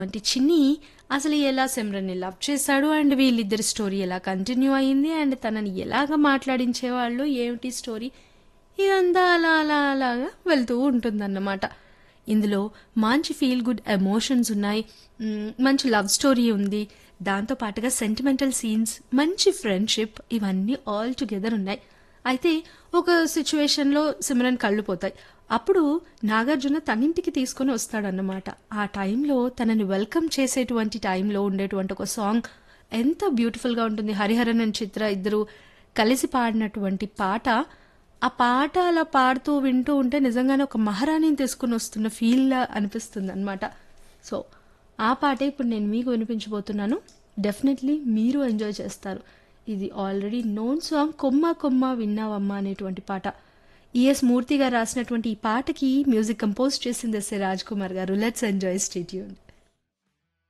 వంటి చిన్ని అసలు ఎలా సిమ్రన్ని లవ్ చేశాడు అండ్ వీళ్ళిద్దరి స్టోరీ ఎలా కంటిన్యూ అయింది అండ్ తనని ఎలాగ మాట్లాడించేవాళ్ళు ఏమిటి స్టోరీ ఇదంతా అలా అలా అలాగా వెళ్తూ ఉంటుందన్నమాట ఇందులో మంచి ఫీల్ గుడ్ ఎమోషన్స్ ఉన్నాయి మ్, మంచి లవ్ స్టోరీ ఉంది దాంతో పాటుగా సెంటిమెంటల్ సీన్స్ మంచి ఫ్రెండ్షిప్ ఇవన్నీ ఆల్ టుగెదర్ ఉన్నాయి అయితే ఒక సిచ్యువేషన్లో సిమ్రన్ కళ్ళు పోతాయి అప్పుడు నాగార్జున తనింటికి తీసుకొని వస్తాడన్నమాట ఆ టైంలో తనని వెల్కమ్ చేసేటువంటి టైంలో ఉండేటువంటి ఒక సాంగ్ ఎంత బ్యూటిఫుల్గా ఉంటుంది హరిహరన్ అండ్ చిత్ర ఇద్దరు కలిసి పాడినటువంటి పాట ఆ పాట అలా పాడుతూ వింటూ ఉంటే నిజంగానే ఒక మహారాణిని తీసుకుని వస్తున్న ఫీల్ అనిపిస్తుంది అనమాట సో ఆ పాటే ఇప్పుడు నేను మీకు వినిపించబోతున్నాను డెఫినెట్లీ మీరు ఎంజాయ్ చేస్తారు ఇది ఆల్రెడీ నోన్ సాంగ్ కొమ్మ కొమ్మ విన్నావమ్మ అనేటువంటి పాట ఈఎస్ మూర్తి గారు రాసినటువంటి ఈ పాటకి మ్యూజిక్ కంపోజ్ చేసింది SA Raj Kumar garu let's enjoy stay tune